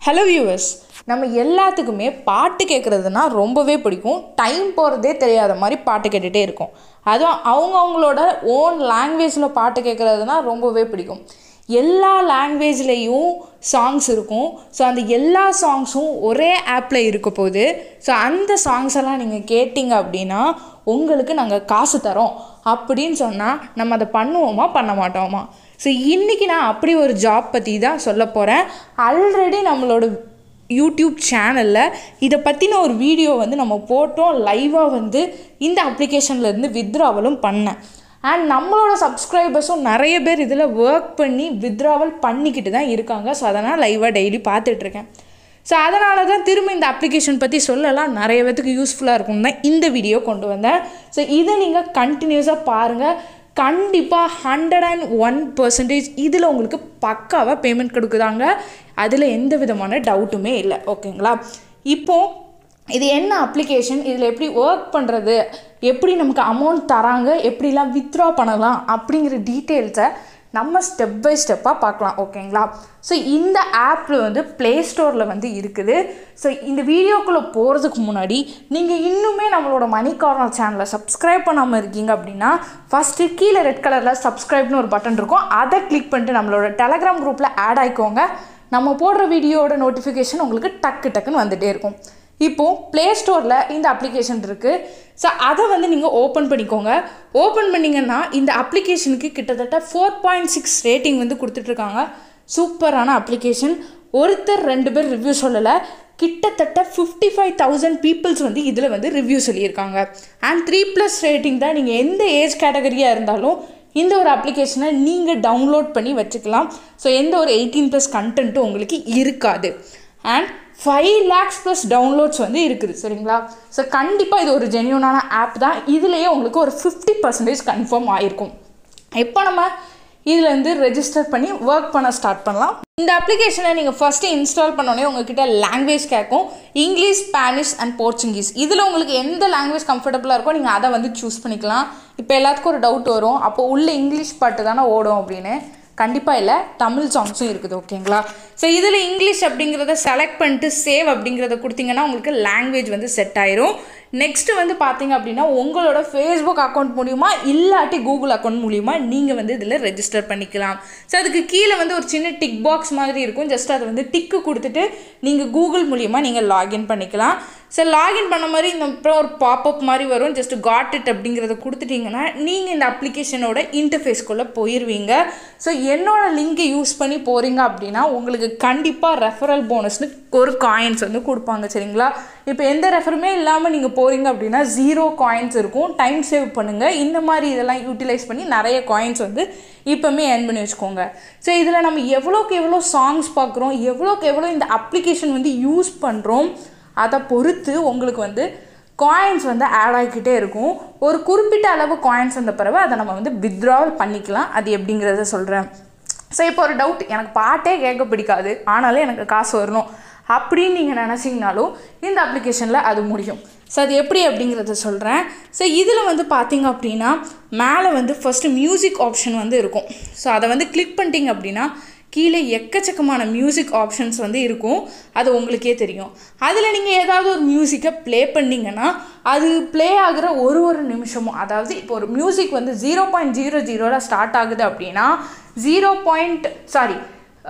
hello viewers நம்ம எல்லாத்துக்குமே பாட்டு கேட்குறதுனா ரொம்பவே பிடிக்கும் டைம் போகிறதே தெரியாத மாதிரி பாட்டு கேட்டுகிட்டே இருக்கும் அதுவும் அவங்கவுங்களோட ஓன் லாங்குவேஜில் பாட்டு கேட்குறதுனா ரொம்பவே பிடிக்கும் எல்லா லாங்குவேஜ்லேயும் சாங்ஸ் இருக்கும் ஸோ அந்த எல்லா சாங்ஸும் ஒரே ஆப்பில் இருக்க போது ஸோ அந்த சாங்ஸ் எல்லாம் நீங்கள் கேட்டிங்க அப்படின்னா உங்களுக்கு நாங்கள் காசு தரோம் அப்படின்னு சொன்னால் நம்ம அதை பண்ணுவோமா பண்ண மாட்டோமா ஸோ இன்றைக்கி நான் அப்படி ஒரு ஜாப் பற்றி தான் சொல்ல போகிறேன் ஆல்ரெடி நம்மளோட யூடியூப் சேனலில் இதை பற்றின ஒரு வீடியோ வந்து நம்ம போட்டோம் லைவாக வந்து இந்த அப்ளிகேஷன்லேருந்து வித்ராவலும் பண்ணேன் அண்ட் நம்மளோட சப்ஸ்கிரைபர்ஸும் நிறைய பேர் இதில் ஒர்க் பண்ணி வித்ராவல் பண்ணிக்கிட்டு தான் இருக்காங்க ஸோ அதனால் லைவாக டெய்லி பார்த்துட்ருக்கேன் ஸோ அதனால தான் திரும்ப இந்த அப்ளிகேஷன் பற்றி சொல்லலாம் நிறைய பேத்துக்கு யூஸ்ஃபுல்லாக இருக்கும் தான் இந்த வீடியோ கொண்டு வந்தேன் ஸோ இதை நீங்கள் கண்டினியூஸாக பாருங்கள் கண்டிப்பாக ஹண்ட்ரட் அண்ட் ஒன் பர்சன்டேஜ் இதில் உங்களுக்கு பக்காவாக பேமெண்ட் கொடுக்குதாங்க அதில் எந்த விதமான டவுட்டுமே இல்லை ஓகேங்களா இப்போது இது என்ன அப்ளிகேஷன் இதில் எப்படி ஒர்க் பண்ணுறது எப்படி நமக்கு அமௌண்ட் தராங்க எப்படிலாம் வித்ட்ரா பண்ணலாம் அப்படிங்கிற டீட்டெயில்ஸை நம்ம ஸ்டெப் பை ஸ்டெப்பாக பார்க்கலாம் ஓகேங்களா ஸோ இந்த ஆப்பில் வந்து ப்ளே ஸ்டோரில் வந்து இருக்குது ஸோ இந்த வீடியோக்குள்ளே போகிறதுக்கு முன்னாடி நீங்கள் இன்னுமே நம்மளோட மணி கார்னர் சேனலை சப்ஸ்கிரைப் பண்ணாமல் இருக்கீங்க அப்படின்னா ஃபஸ்ட்டு கீழே ரெட் கலரில் சப்ஸ்கிரைப்னு ஒரு பட்டன் இருக்கும் அதை கிளிக் பண்ணிட்டு நம்மளோட டெலகிராம் குரூப்பில் ஆட் ஆகிக்கோங்க நம்ம போடுற வீடியோட நோட்டிஃபிகேஷன் உங்களுக்கு டக்கு டக்குன்னு வந்துகிட்டே இருக்கும் இப்போது ப்ளே ஸ்டோரில் இந்த அப்ளிகேஷன் இருக்குது ஸோ அதை வந்து நீங்கள் ஓப்பன் பண்ணிக்கோங்க ஓப்பன் பண்ணிங்கன்னா இந்த அப்ளிகேஷனுக்கு கிட்டத்தட்ட ஃபோர் பாயிண்ட் சிக்ஸ் ரேட்டிங் வந்து கொடுத்துட்ருக்காங்க சூப்பரான அப்ளிகேஷன் ஒருத்தர் ரெண்டு பேர் ரிவ்யூ சொல்லலை கிட்டத்தட்ட ஃபிஃப்டி ஃபைவ் தௌசண்ட் பீப்புள்ஸ் வந்து இதில் வந்து ரிவ்யூ சொல்லியிருக்காங்க அண்ட் த்ரீ ப்ளஸ் ரேட்டிங் தான் நீங்கள் எந்த ஏஜ் கேட்டகரியாக இருந்தாலும் இந்த ஒரு அப்ளிகேஷனை நீங்கள் டவுன்லோட் பண்ணி வச்சுக்கலாம் ஸோ எந்த ஒரு எயிட்டீன் ப்ளஸ் கண்டென்ட்டும் உங்களுக்கு இருக்காது and five lakhs plus downloads வந்து இருக்குது சரிங்களா ஸோ கண்டிப்பாக இது ஒரு ஜென்யூனான ஆப் தான் இதுலேயே உங்களுக்கு ஒரு ஃபிஃப்டி பர்சன்டேஜ் கன்ஃபார்ம் ஆகிருக்கும் எப்போ நம்ம இதில் வந்து ரெஜிஸ்டர் பண்ணி ஒர்க் பண்ண ஸ்டார்ட் பண்ணலாம் இந்த அப்ளிகேஷனை நீங்கள் ஃபஸ்ட்டு இன்ஸ்டால் பண்ணோடனே உங்ககிட்ட லாங்குவேஜ் கேட்கும் இங்கிலீஷ் ஸ்பானிஷ் அண்ட் போர்ச்சுகீஸ் இதில் உங்களுக்கு எந்த லாங்குவேஜ் கம்ஃபர்டபுளாக இருக்கோ நீங்கள் அதை வந்து சூஸ் பண்ணிக்கலாம் இப்போ எல்லாத்துக்கும் ஒரு டவுட் வரும் அப்போ உள்ள இங்கிலீஷ் பாட்டு தானே ஓடும் அப்படின்னு கண்டிப்பாக இல்லை தமிழ் சாங்ஸும் இருக்குது ஓகேங்களா ஸோ இதில் இங்கிலீஷ் அப்படிங்கிறத செலக்ட் பண்ணிட்டு சேவ் அப்படிங்கிறத கொடுத்தீங்கன்னா உங்களுக்கு லாங்குவேஜ் வந்து செட் ஆயிரும் நெக்ஸ்ட்டு வந்து பார்த்தீங்க அப்படின்னா உங்களோட ஃபேஸ்புக் அக்கௌண்ட் மூலிமா இல்லாட்டி கூகுள் அக்கௌண்ட் மூலிமா நீங்கள் வந்து இதில் ரெஜிஸ்டர் பண்ணிக்கலாம் ஸோ அதுக்கு கீழே வந்து ஒரு சின்ன டிக் பாக்ஸ் மாதிரி இருக்கும் ஜஸ்ட் அதை வந்து டிக்கு கொடுத்துட்டு நீங்கள் கூகுள் மூலிமா நீங்கள் லாகின் பண்ணிக்கலாம் ஸோ லாகின் பண்ண மாதிரி இந்த அப்புறம் ஒரு பாப்அப் மாதிரி வரும் ஜஸ்ட் காட் இட் அப்படிங்கிறத கொடுத்துட்டிங்கன்னா நீங்கள் இந்த அப்ளிகேஷனோட இன்டர்ஃபேஸ்க்குள்ளே போயிடுவீங்க ஸோ என்னோட லிங்கை யூஸ் பண்ணி போகிறீங்க அப்படின்னா உங்களுக்கு கண்டிப்பாக ரெஃபரல் போனஸ்னு ஒரு காயின்ஸ் வந்து கொடுப்பாங்க சரிங்களா இப்போ எந்த ரெஃபருமே இல்லாமல் நீங்கள் போகிறீங்க அப்படின்னா ஜீரோ காயின்ஸ் இருக்கும் டைம் சேவ் பண்ணுங்கள் இந்த மாதிரி இதெல்லாம் யூட்டிலைஸ் பண்ணி நிறைய காயின்ஸ் வந்து இப்போவுமே ஏர்ன் பண்ணி வச்சுக்கோங்க ஸோ இதில் நம்ம எவ்வளோக்கு எவ்வளோ சாங்ஸ் பார்க்குறோம் எவ்வளோக்கு எவ்வளோ இந்த அப்ளிகேஷன் வந்து யூஸ் பண்ணுறோம் அதை பொறுத்து உங்களுக்கு வந்து காயின்ஸ் வந்து ஆட் ஆகிக்கிட்டே இருக்கும் ஒரு குறிப்பிட்ட அளவு காயின்ஸ் வந்த பிறகு அதை நம்ம வந்து வித்ட்ராவல் பண்ணிக்கலாம் அது எப்படிங்கிறத சொல்கிறேன் ஸோ இப்போ ஒரு டவுட் எனக்கு பாட்டே கேட்க பிடிக்காது ஆனாலும் எனக்கு காசு வரணும் அப்படின்னு நீங்கள் நினச்சிங்கனாலும் இந்த அப்ளிகேஷனில் அது முடியும் ஸோ அது எப்படி அப்படிங்கிறத சொல்கிறேன் ஸோ இதில் வந்து பார்த்தீங்க அப்படின்னா மேலே வந்து ஃபஸ்ட்டு மியூசிக் ஆப்ஷன் வந்து இருக்கும் ஸோ அதை வந்து கிளிக் பண்ணிட்டீங்க அப்படின்னா கீழே எக்கச்சக்கமான மியூசிக் ஆப்ஷன்ஸ் வந்து இருக்கும் அது உங்களுக்கே தெரியும் அதில் நீங்கள் ஏதாவது ஒரு மியூசிக்கை ப்ளே பண்ணிங்கன்னா அது ப்ளே ஆகிற ஒரு ஒரு நிமிஷமும் அதாவது இப்போ ஒரு மியூசிக் வந்து ஜீரோ பாயிண்ட் ஜீரோ ஜீரோவில் ஸ்டார்ட் ஆகுது அப்படின்னா zero point sorry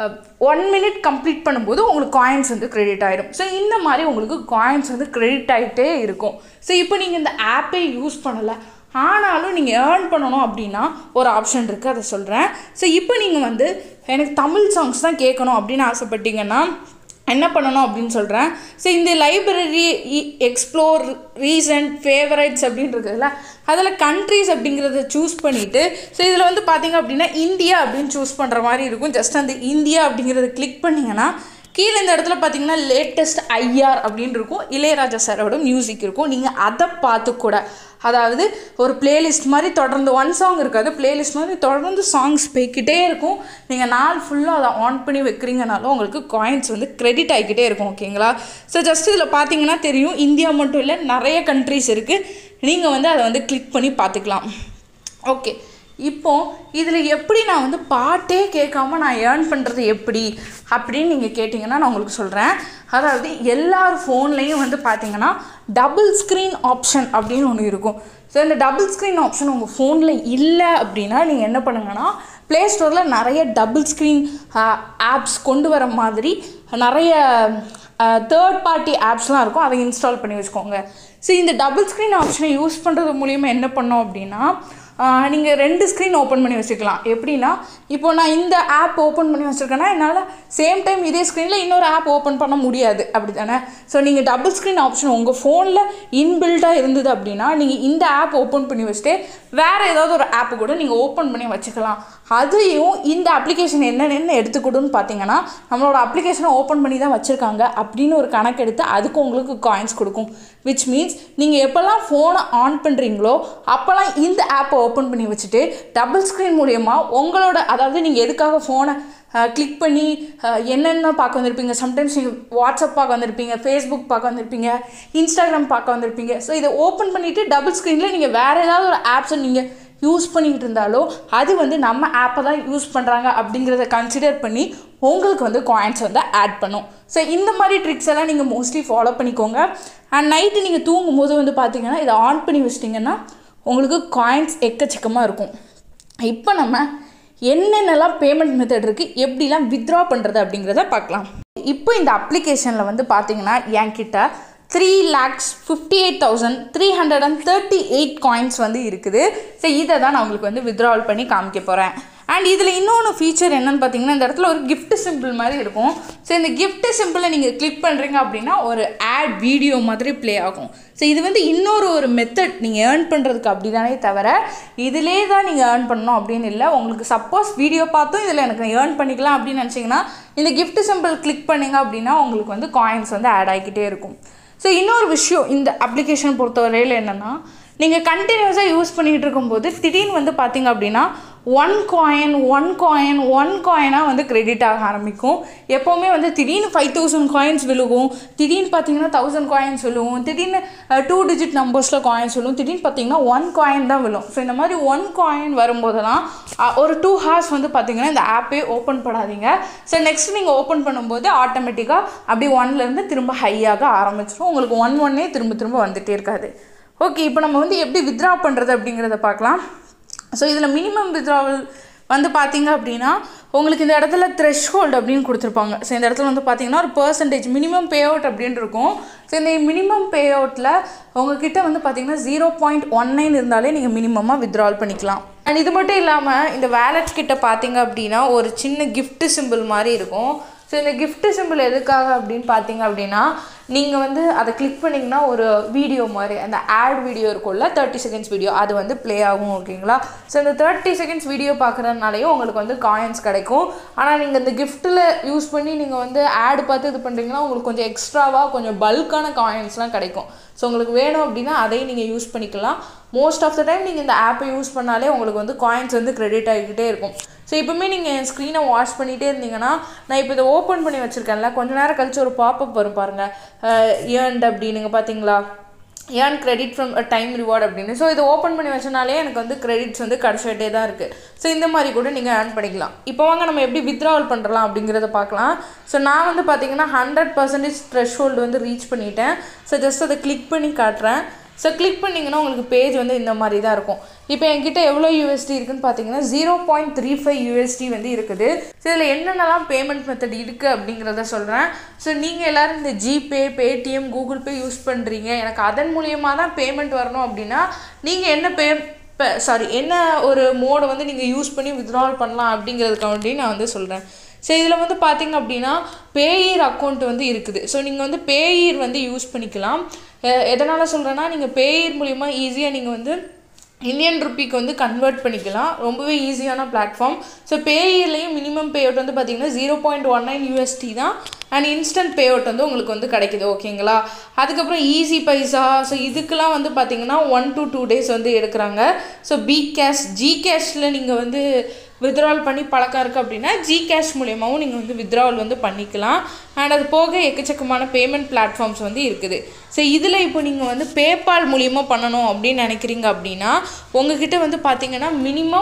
one minute complete பண்ணும்போது உங்களுக்கு காயின்ஸ் வந்து க்ரெடிட் ஆகிடும் ஸோ இந்த மாதிரி உங்களுக்கு காயின்ஸ் வந்து க்ரெடிட் ஆகிட்டே இருக்கும் ஸோ இப்போ நீங்கள் இந்த ஆப்பே யூஸ் பண்ணலை ஆனாலும் நீங்கள் ஏர்ன் பண்ணணும் அப்படின்னா ஒரு ஆப்ஷன் இருக்குது அதை சொல்கிறேன் ஸோ இப்போ நீங்கள் வந்து எனக்கு தமிழ் சாங்ஸ் தான் கேட்கணும் அப்படின்னு ஆசைப்பட்டீங்கன்னா என்ன பண்ணணும் அப்படின்னு சொல்கிறேன் ஸோ இந்த லைப்ரரி எக்ஸ்ப்ளோர் ரீசன்ட் ஃபேவரைட்ஸ் அப்படின்னு இருக்குதுல்ல அதில் கண்ட்ரிஸ் அப்படிங்கிறத சூஸ் பண்ணிவிட்டு ஸோ இதில் வந்து பார்த்தீங்க அப்படின்னா இந்தியா அப்படின்னு சூஸ் பண்ணுற மாதிரி இருக்கும் ஜஸ்ட் அந்த இந்தியா அப்படிங்கிறத கிளிக் பண்ணிங்கன்னா கீழே இந்த இடத்துல பார்த்தீங்கன்னா லேட்டஸ்ட் ஐஆர் அப்படின்னு இருக்கும் இளையராஜா சாரோட மியூசிக் இருக்கும் நீங்கள் அதை பார்த்து கூட அதாவது ஒரு பிளேலிஸ்ட் மாதிரி தொடர்ந்து ஒன் சாங் இருக்காது பிளேலிஸ்ட் மாதிரி தொடர்ந்து சாங்ஸ் போய்கிட்டே இருக்கும் நீங்கள் நாள் ஃபுல்லாக அதை ஆன் பண்ணி வைக்கிறீங்கனாலும் உங்களுக்கு காயின்ஸ் வந்து க்ரெடிட் ஆகிக்கிட்டே இருக்கும் ஓகேங்களா ஸோ ஜஸ்ட் இதில் பார்த்தீங்கன்னா தெரியும் இந்தியா மட்டும் இல்லை நிறைய கண்ட்ரிஸ் இருக்குது நீங்கள் வந்து அதை வந்து கிளிக் பண்ணி பார்த்துக்கலாம் ஓகே இப்போ இதில் எப்படி நான் வந்து பாட்டே கேட்காம நான் ஏர்ன் பண்ணுறது எப்படி அப்படின்னு நீங்கள் கேட்டிங்கன்னா நான் உங்களுக்கு சொல்கிறேன் அதாவது எல்லார் ஃபோன்லேயும் வந்து பார்த்தீங்கன்னா டபுள் ஸ்க்ரீன் ஆப்ஷன் அப்படின்னு ஒன்று இருக்கும் ஸோ இந்த டபுள் ஸ்க்ரீன் ஆப்ஷன் உங்கள் ஃபோனில் இல்லை அப்படின்னா நீங்கள் என்ன பண்ணுங்கன்னா ப்ளே ஸ்டோரில் நிறைய டபுள் ஸ்க்ரீன் ஆப்ஸ் கொண்டு வர மாதிரி நிறைய தேர்ட் பார்ட்டி ஆப்ஸ்லாம் இருக்கும் அதை இன்ஸ்டால் பண்ணி வச்சுக்கோங்க ஸோ இந்த டபுள் ஸ்க்ரீன் ஆப்ஷனை யூஸ் பண்ணுறது மூலிமா என்ன பண்ணோம் அப்படின்னா நீங்கள் ரெண்டு ஸ்க்ரீன் ஓப்பன் பண்ணி வச்சுக்கலாம் எப்படின்னா இப்போ நான் இந்த ஆப் ஓப்பன் பண்ணி வச்சுருக்கேன்னா என்னால் சேம் டைம் இதே ஸ்க்ரீனில் இன்னொரு ஆப் ஓப்பன் பண்ண முடியாது அப்படி தானே ஸோ நீங்கள் டபுள் ஸ்க்ரீன் ஆப்ஷன் உங்கள் ஃபோனில் இன்பில்ட்டாக இருந்தது அப்படின்னா நீங்கள் இந்த ஆப் ஓப்பன் பண்ணி வச்சுட்டு வேறு ஏதாவது ஒரு ஆப்பு கூட நீங்கள் ஓப்பன் பண்ணி வச்சுக்கலாம் அதையும் இந்த அப்ளிகேஷன் என்னென்னு எடுத்துக்கிடுன்னு பார்த்தீங்கன்னா நம்மளோட அப்ளிகேஷனை ஓப்பன் பண்ணி தான் வச்சுருக்காங்க அப்படின்னு ஒரு கணக்கு எடுத்து அதுக்கு உங்களுக்கு காயின்ஸ் கொடுக்கும் விச் மீன்ஸ் நீங்கள் எப்போல்லாம் ஃபோனை ஆன் பண்ணுறீங்களோ அப்போல்லாம் இந்த ஆப்பை ஓப்பன் பண்ணி வச்சுட்டு டபுள் ஸ்க்ரீன் மூலயமா உங்களோட அதாவது நீங்கள் எதுக்காக ஃபோனை கிளிக் பண்ணி அஹ், என்னென்ன பார்க்க வந்திருப்பீங்க சம்டைம்ஸ் நீங்கள் வாட்ஸ்அப் பார்க்க வந்திருப்பீங்க ஃபேஸ்புக் பார்க்க வந்திருப்பீங்க இன்ஸ்டாகிராம் பார்க்க வந்திருப்பீங்க ஸோ இதை ஓப்பன் பண்ணிவிட்டு டபுள் ஸ்க்ரீனில் நீங்கள் வேறு ஏதாவது ஒரு ஆப்ஸை நீங்கள் யூஸ் பண்ணிக்கிட்டு இருந்தாலோ அது வந்து நம்ம ஆப்பை தான் யூஸ் பண்ணுறாங்க அப்படிங்கிறத கன்சிடர் பண்ணி உங்களுக்கு வந்து காயின்ஸ் வந்து ஆட் பண்ணும் ஸோ இந்த மாதிரி ட்ரிக்ஸ் எல்லாம் நீங்கள் மோஸ்ட்லி ஃபாலோ பண்ணிக்கோங்க அண்ட் நைட்டு நீங்கள் தூங்கும்போது வந்து பார்த்தீங்கன்னா இதை ஆன் பண்ணி வச்சிட்டிங்கன்னா உங்களுக்கு காயின்ஸ் எக்கச்சக்கமாக இருக்கும் இப்போ நம்ம என்னென்னலாம் பேமெண்ட் மெத்தட் இருக்குது எப்படிலாம் வித்ட்ரா பண்ணுறது அப்படிங்கிறத பார்க்கலாம் இப்போ இந்த அப்ளிகேஷனில் வந்து பார்த்தீங்கன்னா என்கிட்ட three lakhs fifty eight thousand three hundred and thirty eight coins வந்து இருக்குது ஸோ இதை தான் நான் உங்களுக்கு வந்து வித்ட்ராவல் பண்ணி காமிக்க போகிறேன் அண்ட் இதில் இன்னொன்று ஃபீச்சர் என்னன்னு பார்த்தீங்கன்னா இந்த இடத்துல ஒரு gift சிம்பிள் மாதிரி இருக்கும் ஸோ இந்த gift சிம்பிளை நீங்கள் கிளிக் பண்ணுறீங்க அப்படின்னா ஒரு ஆட் வீடியோ மாதிரி ப்ளே ஆகும் ஸோ இது வந்து இன்னொரு ஒரு மெத்தட் நீங்கள் ஏர்ன் பண்ணுறதுக்கு அப்படி தானே தவிர இதிலே தான் நீங்கள் ஏர்ன் பண்ணணும் அப்படின்னு இல்லை உங்களுக்கு சப்போஸ் வீடியோ பார்த்தும் இதில் எனக்கு ஏர்ன் பண்ணிக்கலாம் அப்படின்னு நினச்சிங்கன்னா இந்த gift சிம்பிள் கிளிக் பண்ணீங்க அப்படின்னா உங்களுக்கு வந்து காயின்ஸ் வந்து ஆட் ஆகிக்கிட்டே இருக்கும் ஸோ இன்னொரு விஷயம் இந்த அப்ளிகேஷன் பொறுத்தவரையில் என்னென்னா நீங்கள் கண்டினியூஸாக யூஸ் பண்ணிகிட்டு இருக்கும்போது திடீர்னு வந்து பார்த்தீங்க அப்படின்னா one coin one coin one காயினாக வந்து கிரெடிட் ஆக ஆரம்பிக்கும் எப்போவுமே வந்து திடீர்னு ஃபைவ் தௌசண்ட் காயின்ஸ் விழுகும் திடீர்னு பார்த்தீங்கன்னா தௌசண்ட் காயின்ஸ் விழுவும் திடீர்னு டூ டிஜிட் நம்பர்ஸில் காயின்ஸ் விழுவும் திடீர்னு பார்த்தீங்கன்னா ஒன் காயின் தான் விழும் ஸோ இந்த மாதிரி ஒன் காயின் வரும்போதெல்லாம் அஹ், ஒரு டூ ஹார்ஸ் வந்து பார்த்தீங்கன்னா இந்த ஆப்பே ஓப்பன் பண்ணாதீங்க ஸோ நெக்ஸ்ட் நீங்கள் ஓப்பன் பண்ணும்போது ஆட்டோமேட்டிக்காக அப்படி ஒன்லேருந்து திரும்ப ஹையாக ஆரம்பிச்சிடும் உங்களுக்கு ஒன் ஒன்னே திரும்ப திரும்ப வந்துகிட்டே இருக்காது ஓகே இப்போ நம்ம வந்து எப்படி வித்ட்ரா பண்ணுறது அப்படிங்கிறத பார்க்கலாம் ஸோ இதில் மினிமம் வித்ட்ராவல் வந்து பார்த்தீங்க அப்படின்னா உங்களுக்கு இந்த இடத்துல த்ரெஷ்ஹோல்டு அப்படின்னு கொடுத்துருப்பாங்க ஸோ இந்த இடத்துல வந்து பார்த்தீங்கன்னா ஒரு பர்சன்டேஜ் மினிமம் பே அவுட் அப்படின்னு இருக்கும் ஸோ இந்த மினிமம் பே அவுட்டில் உங்ககிட்ட வந்து பார்த்தீங்கன்னா ஜீரோ பாயிண்ட் ஒன் நைன் இருந்தாலே நீங்கள் மினிமமாக வித்ட்ரால் பண்ணிக்கலாம் அண்ட் இது மட்டும் இல்லாமல் இந்த வேலட் கிட்ட பார்த்தீங்க அப்படின்னா ஒரு சின்ன gift சிம்பிள் மாதிரி இருக்கும் ஸோ இந்த gift சிம்பிள் எதுக்காக அப்படின்னு பார்த்தீங்க அப்படின்னா நீங்கள் வந்து அதை கிளிக் பண்ணிங்கன்னா ஒரு வீடியோ மாதிரி அந்த ஆட் வீடியோ இருக்கும்ல தேர்ட்டி செகண்ட்ஸ் வீடியோ அது வந்து ப்ளே ஆகும் ஓகேங்களா ஸோ இந்த தேர்ட்டி செகண்ட்ஸ் வீடியோ பார்க்குறதுனாலையும் உங்களுக்கு வந்து காயின்ஸ் கிடைக்கும் ஆனால் நீங்கள் இந்த கிஃப்ட்டில் யூஸ் பண்ணி நீங்கள் வந்து ஆட் பார்த்து இது பண்ணுறீங்கன்னா உங்களுக்கு கொஞ்சம் எக்ஸ்ட்ராவாக கொஞ்சம் பல்கான காயின்ஸ்லாம் கிடைக்கும் ஸோ உங்களுக்கு வேணும் அப்படின்னா அதையும் நீங்கள் யூஸ் பண்ணிக்கலாம் மோஸ்ட் ஆஃப் த டைம் நீங்கள் இந்த ஆப்பை யூஸ் பண்ணாலே உங்களுக்கு வந்து காயின்ஸ் வந்து கிரெடிட் ஆகிக்கிட்டே இருக்கும் ஸோ இப்போவுமே நீங்கள் என் ஸ்க்ரீனை வாஷ் பண்ணிகிட்டே இருந்தீங்கன்னா நான் இப்போ இதை ஓப்பன் பண்ணி வச்சுருக்கேன்ல கொஞ்ச நேரம் கழிச்சு ஒரு பாப்பப் வரும் பாருங்கள் ஏர்ன்ட் அப்படின்னுங்க பார்த்தீங்களா earn credit from time reward அப்படின்னு ஸோ இதை ஓப்பன் பண்ணி வச்சனாலே எனக்கு வந்து கிரெடிட்ஸ் வந்து கிடச்சிட்டே தான் இருக்குது ஸோ இந்த மாதிரி கூட நீங்கள் ஏர்ன் பண்ணிக்கலாம் இப்போ வாங்க நம்ம எப்படி வித்ட்ராவல் பண்ணுறலாம் அப்படிங்கிறத பார்க்கலாம் ஸோ நான் வந்து பார்த்தீங்கன்னா ஹண்ட்ரட் பர்சன்டேஜ் த்ரெஷ்ஹோல்டு வந்து ரீச் பண்ணிட்டேன் ஸோ ஜஸ்ட் அதை கிளிக் பண்ணி காட்டுறேன் ஸோ கிளிக் பண்ணிங்கன்னா உங்களுக்கு பேஜ் வந்து இந்த மாதிரி தான் இருக்கும் இப்போ என்கிட்ட எவ்வளோ யூஎஸ்டி இருக்குன்னு பார்த்தீங்கன்னா zero point three five USD வந்து இருக்குது ஸோ இதில் என்னென்னலாம் பேமெண்ட் மெத்தட் இருக்குது அப்படிங்கிறத சொல்கிறேன் ஸோ நீங்கள் எல்லோரும் இந்த GPay Paytm Google Pay use பண்ணுறீங்க எனக்கு அதன் மூலியமாக தான் பேமெண்ட் வரணும் அப்படின்னா நீங்கள் என்ன பே இப்போ சாரி என்ன ஒரு மோடை வந்து நீங்கள் யூஸ் பண்ணி வித்ட்ராவல் பண்ணலாம் அப்படிங்கிறதுக்காண்டி நான் வந்து சொல்கிறேன் ஸோ இதில் வந்து பார்த்தீங்க அப்படின்னா பேயர் அக்கௌண்ட் வந்து இருக்குது ஸோ நீங்கள் வந்து பேயர் வந்து யூஸ் பண்ணிக்கலாம் எ- எதனால் சொல்கிறேன்னா நீங்கள் பேயர் மூலிமா ஈஸியாக நீங்கள் வந்து இந்தியன் ருப்பிக்கு வந்து கன்வெர்ட் பண்ணிக்கலாம் ரொம்பவே ஈஸியான பிளாட்ஃபார்ம் ஸோ பேயிலையும் மினிமம் பே அவுட் வந்து பார்த்தீங்கன்னா zero point one nine USD தான் அண்ட் இன்ஸ்டன்ட் பே அவுட் வந்து உங்களுக்கு வந்து கிடைக்குது ஓகேங்களா அதுக்கப்புறம் ஈஸி பைசா ஸோ இதுக்கெல்லாம் வந்து பார்த்தீங்கன்னா ஒன் to டூ டேஸ் வந்து எடுக்கிறாங்க ஸோ பி கேஷ் ஜி கேஷில் நீங்கள் வந்து வித்ட்ராவல் பண்ணி பழக்கம் இருக்குது அப்படின்னா ஜி கேஷ் மூலியமாகவும் நீங்கள் வந்து வித்ட்ராவல் வந்து பண்ணிக்கலாம் அண்ட் அது போக எக்கச்சக்கமான பேமெண்ட் பிளாட்ஃபார்ம்ஸ் வந்து இருக்குது ஸோ இதில் இப்போ நீங்கள் வந்து பேபால் மூலியமாக பண்ணணும் அப்படின்னு நினைக்கிறீங்க அப்படின்னா உங்ககிட்ட வந்து பார்த்தீங்கன்னா minimum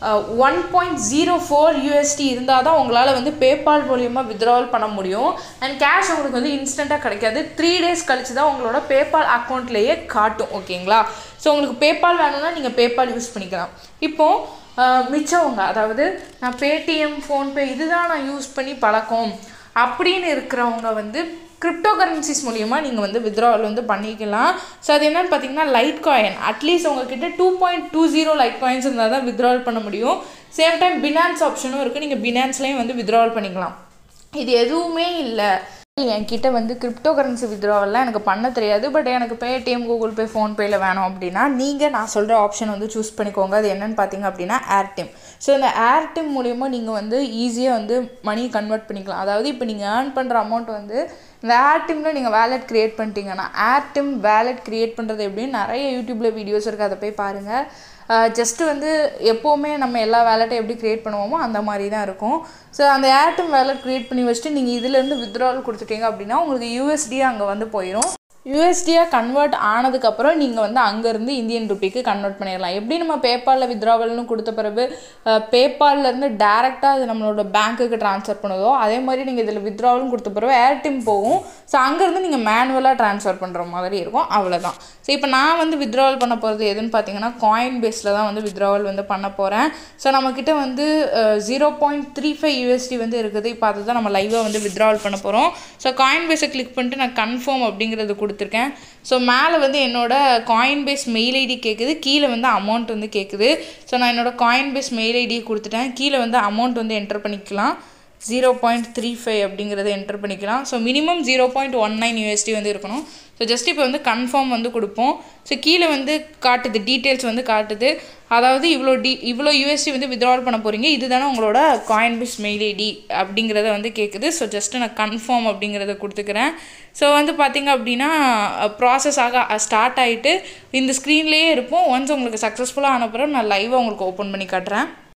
one point zero four USD இருந்தால் தான் உங்களால் வந்து பேபால் மூலியமாக வித்ட்ராவல் பண்ண முடியும் அண்ட் கேஷ் உங்களுக்கு வந்து இன்ஸ்டண்ட்டாக கிடைக்காது த்ரீ டேஸ் கழிச்சு தான் உங்களோட பேபால் அக்கௌண்ட்லேயே காட்டும் ஓகேங்களா ஸோ உங்களுக்கு பேபால் வேணும்னா நீங்கள் பேபால் யூஸ் பண்ணிக்கலாம் இப்போது மிச்சவங்க அதாவது நான் பேடிஎம் ஃபோன்பே இதுதான் நான் யூஸ் பண்ணி பழக்கம் அப்படின்னு இருக்கிறவங்க வந்து கிரிப்டோ கரன்சிஸ் மூலிமா நீங்கள் வந்து வித்ட்ராவல் வந்து பண்ணிக்கலாம் ஸோ அது என்னென்னு பார்த்தீங்கன்னா லைட் காயின் அட்லீஸ்ட் உங்ககிட்ட two point two zero light coins இருந்தால் தான் வித்ட்ராவல் பண்ண முடியும் சேம் டைம் பினான்ஸ் ஆப்ஷனும் இருக்குது நீங்கள் பினான்ஸ்லேயும் வந்து வித்ட்ராவல் பண்ணிக்கலாம் இது எதுவுமே இல்லை என்கிட்ட வந்து கிரிப்டோ கரன்சி வித்ட்ராவல்லாம் எனக்கு பண்ண தெரியாது பட் எனக்கு பேடிஎம் கூகுள் பே ஃபோன்பேயில் வேணும் அப்படின்னா நீங்கள் நான் சொல்கிற ஆப்ஷன் வந்து சூஸ் பண்ணிக்கோங்க அது என்னென்னு பார்த்தீங்க அப்படின்னா ஏர்டிம் ஸோ இந்த ஏர்டிம் மூலிமா நீங்கள் வந்து ஈஸியாக வந்து மணி கன்வெர்ட் பண்ணிக்கலாம் அதாவது இப்போ நீங்கள் ஏர்ன் பண்ணுற அமௌண்ட் வந்து இந்த ஏர்டிமில் நீங்கள் வேலெட் க்ரியேட் பண்ணிட்டீங்கன்னா ஏர்டிம் வேலெட் க்ரியேட் பண்ணுறது எப்படின்னு நிறைய யூடியூப்பில் வீடியோஸ் இருக்குது அதை போய் பாருங்கள் ஜஸ்ட்டு வந்து எப்போவுமே நம்ம எல்லா வேலெட்டும் எப்படி க்ரியேட் பண்ணுவோமோ அந்த மாதிரி தான் இருக்கும் ஸோ அந்த ஏர்டிம் வேலெட் க்ரியேட் பண்ணி வச்சுட்டு நீங்கள் இதுலேருந்து வித்ட்ராவல் கொடுத்துட்டீங்க அப்படின்னா உங்களுக்கு யூஎஸ்டி அங்கே வந்து போயிடும் யூஎஸ்டியாக கன்வெர்ட் ஆனதுக்கப்புறம் நீங்கள் வந்து அங்கேருந்து இந்தியன் ருபிக்கு கன்வெர்ட் பண்ணிடலாம் எப்படி நம்ம பேபாலில் வித்ட்ராவல்னு கொடுத்த பிறகு பேபால்லேருந்து டேரெக்டாக அது நம்மளோட பேங்க்குக்கு ட்ரான்ஸ்ஃபர் பண்ணுதோ அதே மாதிரி நீங்கள் இதில் வித்ட்ராவலும் கொடுத்த பிறகு ஏர்டிம் போகும் ஸோ அங்கேருந்து நீங்கள் மேனுவலாக ட்ரான்ஸ்ஃபர் பண்ணுற மாதிரி இருக்கும் அவ்வளோதான் ஸோ இப்போ நான் வந்து வித்ட்ராவல் பண்ண போகிறது எதுன்னு பார்த்தீங்கன்னா காயின் பேஸில் தான் வந்து வித்ட்ராவல் வந்து பண்ண போகிறேன் ஸோ நம்மக்கிட்ட வந்து zero point three five USD வந்து இருக்குது இப்போ அதை தான் நம்ம லைவாக வந்து வித்ட்ராவல் பண்ண போகிறோம் ஸோ காயின் பேஸை கிளிக் பண்ணிட்டு நான் கன்ஃபார்ம் அப்படிங்கிறது கொடுத்துருக்கேன் ஸோ மேலே வந்து என்னோட காயின் பேஸ் மெயில் ஐடி கேட்குது கீழே வந்து அமௌண்ட் வந்து கேட்குது ஸோ நான் என்னோட காயின் பேஸ் மெயில் ஐடியை கொடுத்துட்டேன் கீழே வந்து அமௌண்ட் வந்து என்டர் பண்ணிக்கலாம் ஜீரோ பாயிண்ட் த்ரீ ஃபைவ் அப்படிங்கிறத என்டர் பண்ணிக்கலாம் so minimum zero point one nine USD வந்து இருக்கணும் ஸோ ஜஸ்ட் இப்போ வந்து கன்ஃபார்ம் வந்து கொடுப்போம் ஸோ கீழே வந்து காட்டுது டீட்டெயில்ஸ் வந்து காட்டுது அதாவது இவ்வளோ டி இவ்வளோ யூஎஸ்டி வந்து வித்ட்ரால் பண்ண போகிறீங்க இதுதானே உங்களோட காயின் பிஸ் மெயில் ஐடி அப்படிங்கிறத வந்து கேட்குது ஸோ ஜஸ்ட்டு நான் கன்ஃபார்ம் அப்படிங்கிறத கொடுத்துக்கிறேன் ஸோ வந்து பார்த்திங்க அப்படின்னா ப்ராசஸ் ஆக ஸ்டார்ட் ஆகிட்டு இந்த ஸ்க்ரீன்லேயே இருப்போம் ஒன்ஸ் உங்களுக்கு சக்ஸஸ்ஃபுல்லாக ஆன பிறகு நான் லைவாக உங்களுக்கு ஓப்பன் பண்ணி காட்டுறேன்